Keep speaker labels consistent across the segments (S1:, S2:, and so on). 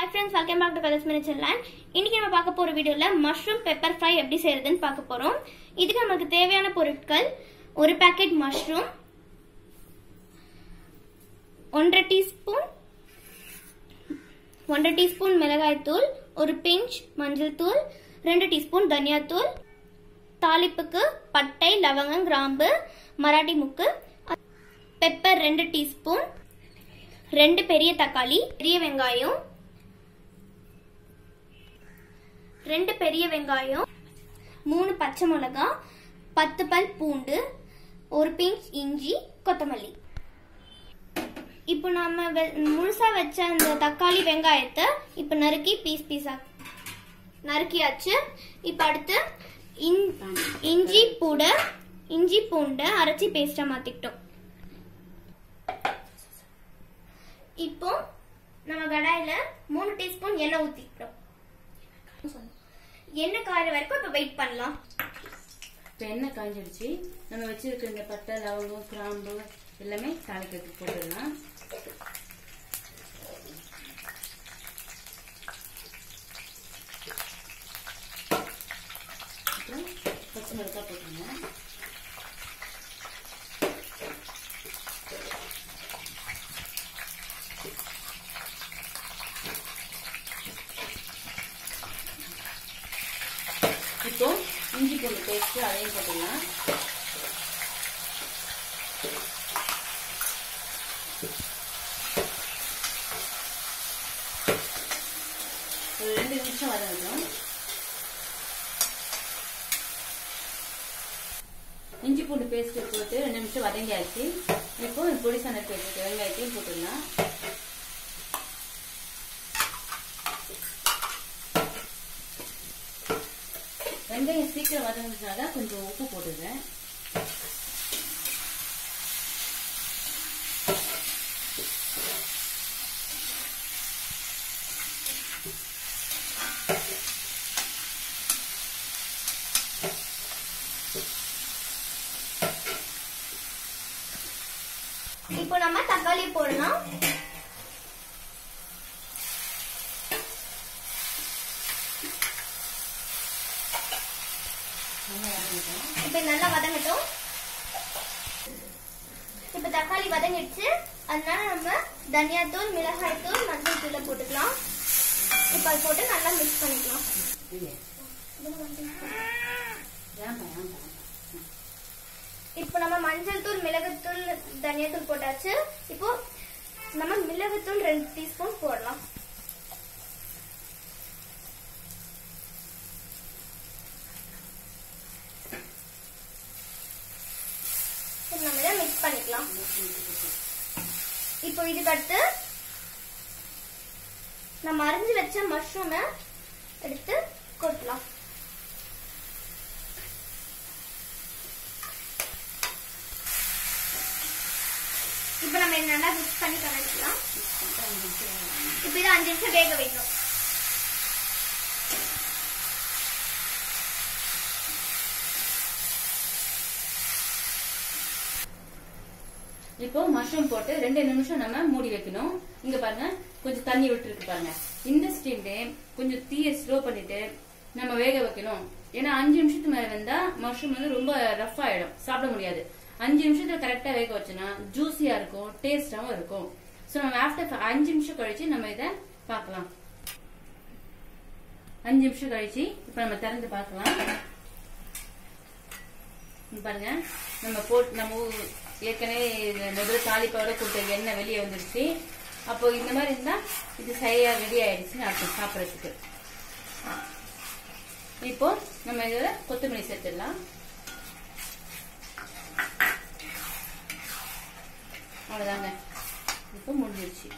S1: Hi friends welcome back to Kathas miniature land இன்னைக்கு நம்ம பார்க்க போற வீடியோல மஷ்ரூம் பெப்பர் ஃப்ரை எப்படி செய்யறதுன்னு பார்க்க போறோம் இதுக்கு நமக்கு தேவையான பொருட்கள் ஒரு பாக்கெட் மஷ்ரூம் ஒன்றரை டீஸ்பூன் ஒன்றரை டீஸ்பூன் மிளகாய் தூள் ஒரு பிஞ்ச் மஞ்சள் தூள் ரெண்டு டீஸ்பூன் தனியாத்தூள் தாளிப்புக்கு பட்டை லவங்கம் கிராம்பு மராட்டி முக்கு பெப்பர் ரெண்டு டீஸ்பூன் ரெண்டு பெரிய தக்காளி பெரிய வெங்காயம் ரெண்டு பெரிய வெங்காயம் மூணு பச்சை மிளகாய் பத்து பல் பூண்டு ஒரு பிஞ்ச் இஞ்சி கொத்தமல்லி இப்போ நம்ம வெ- முழுசா வச்ச அந்த தக்காளி வெங்காயத்தை இப்போ நறுக்கி பீஸ் பீஸா நறுக்கியாச்சு இப்போ அடுத்து இஞ்- இஞ்சி பூடை இஞ்சி பூண்டை அரைச்சி பேஸ்டா மாத்திக்கிட்டோம் இப்போ நம்ம கடாயில மூணு டீஸ்பூன் எண்ணெய் ஊத்திக்கிட்டோம் எண்ணெய் காயிற வரைக்கும் இப்போ வெயிட் பண்ணலாம்
S2: இப்போ எண்ணெய் காஞ்சிடுச்சு நம்ம வச்சிருக்க இந்த பட்டை லவங்கம் கிராம்பு எல்லாமே தாளிக்கிறதுக்கு போட்டுடலாம் அப்புறம் பச்சை மிளகாய் போட்டுருங்க இப்போ இஞ்சி பூண்டு பேஸ்ட் அதையும் போட்டுடலாம் ஒரு ரெண்டு நிமிஷம் வதங்கட்டும் இஞ்சி பூண்டு பேஸ்ட் போட்டு ரெண்டு நிமிஷம் வதங்கியாச்சு இப்போ பொடி சனத்து வச்சுட்டு வெங்காயத்தையும் போட்டுடலாம் வெங்காயம் சீக்கிரம் வதங்கினால கொஞ்சம் உப்பு போட்டுடுறேன்
S1: இப்போ நம்ம தக்காளி போடலாம்
S2: நல்லா வதங்கட்டும்
S1: இப்போ நல்லா வதங்கட்டும் இப்போ தக்காளி வதங்கிடுச்சு அதனால நம்ம தனியாத்தூள் மிளகாய் தூள் மஞ்சள் தூளை போட்டுக்கலாம் இப்போ அது போட்டு நல்லா மிக்ஸ் பண்ணிக்கலாம்
S2: இல்லையா? ஏன்பா, ஏன்பா?
S1: இப்போ நம்ம மஞ்சள் தூள் மிளகுத்தூள் தனியாத்தூள் போட்டாச்சு இப்போ நம்ம மிளகுத்தூள் ரெண்டு டீஸ்பூன் போடலாம் இப்போ நம்ம இதை மிக்ஸ் பண்ணிக்கலாம் இப்போ இதுக்கு அடுத்து நம்ம அரிஞ்சு வச்ச மஷ்ரூமை எடுத்து கொட்டலாம் இப்போ நம்ம இதை நல்லா மிக்ஸ் பண்ணி கலந்துக்கலாம் இப்போ இதை அஞ்சு நிமிஷம் வேக வைக்கணும்
S2: இப்போ மஷ்ரூம் போட்டு ரெண்டு நிமிஷம் நம்ம மூடி வைக்கணும் இங்க பாருங்க கொஞ்சம் தண்ணி விட்டுருக்கு பாருங்க இந்த ஸ்டீம்ல கொஞ்சம் தீயை ஸ்லோ பண்ணிட்டு நம்ம வேக வைக்கணும் ஏன்னா அஞ்சு நிமிஷத்துக்கு மேல வந்தா மஷ்ரூம் வந்து ரொம்ப ரஃப் ஆயிடும் சாப்பிட முடியாது அஞ்சு நிமிஷத்துல கரெக்டா வேக வச்சோன்னா ஜூஸியா இருக்கும் டேஸ்டாவும் இருக்கும் சோ நம்ம ஆஃப்டர் அஞ்சு நிமிஷம் கழிச்சு நம்ம இத பார்க்கலாம் அஞ்சு நிமிஷம் கழிச்சு இப்ப நம்ம திறந்து பார்க்கலாம் இங்க பாருங்க நம்ம போட்டு நம்ம ஊ- ஏற்கனவே இதுல முதல்ல தாளிப்போட கொடுத்த எண்ணெய் வெளியே வந்துருச்சு அப்போ இந்த மாதிரி இருந்தா இது சரியா ரெடி ஆயிடுச்சுன்னு அர்த்தம் சாப்பிடறதுக்கு இப்போ நம்ம இதுல கொத்தமல்லி சேர்த்துடலாம் அவ்வளவுதாங்க இப்போ முடிஞ்சிருச்சு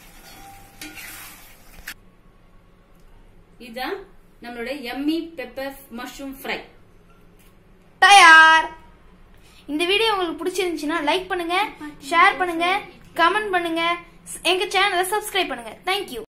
S2: இதுதான் நம்மளுடைய எம்மி பெப்பர் மஷ்ரூம் ஃப்ரை
S1: தயார் இந்த வீடியோ உங்களுக்கு பிடிச்சிருந்துச்சுன்னா லைக் பண்ணுங்க ஷேர் பண்ணுங்க கமெண்ட் பண்ணுங்க எங்க சேனலை சப்ஸ்கிரைப் பண்ணுங்க தேங்க்யூ